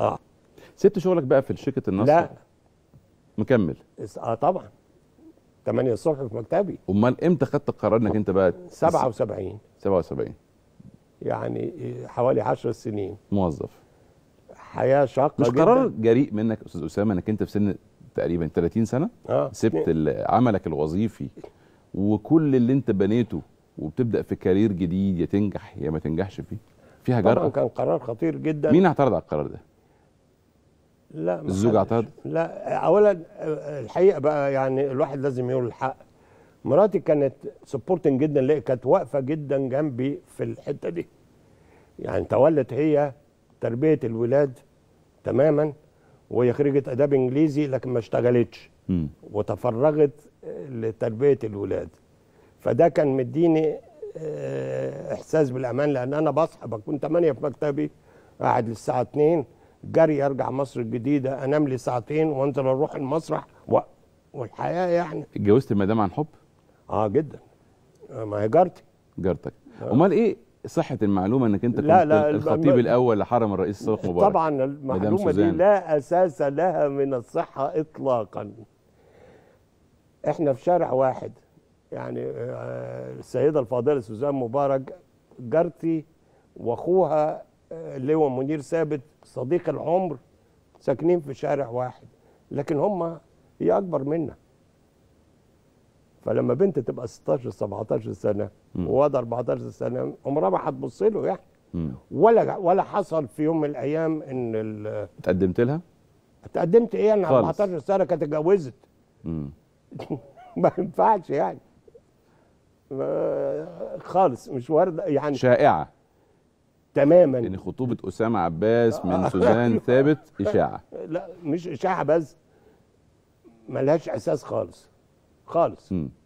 اه سبت شغلك بقى في شركه النصر لا مكمل اس- اه طبعا 8 الصبح في مكتبي امال امتى خدت القرار انك انت بقى 77 77 يعني حوالي 10 سنين موظف حياه شاقه مش جدا قرار جريء منك استاذ اسامه انك انت في سن تقريبا 30 سنه اه سبت ال- عملك الوظيفي وكل اللي انت بنيته وبتبدا في كارير جديد يا تنجح يا ما تنجحش فيه فيها طبعا جرأة كان قرار خطير جدا مين اعترض على القرار ده لا ما الزوج حدش. اعترض لا اولا الحقيقه بقى يعني الواحد لازم يقول الحق مراتي كانت سبورتنج جدا ليه كانت واقفه جدا جنبي في الحته دي يعني تولت هي تربيه الولاد تماما وهي خريجه اداب انجليزي لكن ما اشتغلتش مم. وتفرغت لتربيه الولاد فده كان مديني آه، احساس بالامان لان انا بصحى بكون 8 في مكتبي قاعد للساعه 2 جري ارجع مصر الجديده انام لي ساعتين وانزل اروح المسرح و... والحياه يعني اتجوزت المدام عن حب اه جدا آه، ما هي جارتي جارتك امال ايه صحه المعلومه انك انت لا، كنت لا، الخطيب الب- الاول لحرم الرئيس صالح مبارك طبعا المعلومه دي سوزان. لا اساس لها من الصحه اطلاقا احنا في شارع واحد يعني آه، السيده الفاضله سوزان مبارك جارتي واخوها آه، اللي هو منير ثابت صديق العمر ساكنين في شارع واحد لكن هم هي اكبر منا فلما بنت تبقى 16 17 سنه مم. وواد 14 سنه عمرها ما هتبص له يعني مم. ولا ولا حصل في يوم من الايام ان ال- اتقدمت لها اتقدمت ايه انا خالص. 14 سنه كانت اتجوزت مم. ما ينفعش يعني ما- خالص مش وارده يعني شائعه تماما ان خطوبه اسامه عباس من سوزان ثابت اشاعه لا مش اشاعه بس ملهاش اساس خالص خالص مم.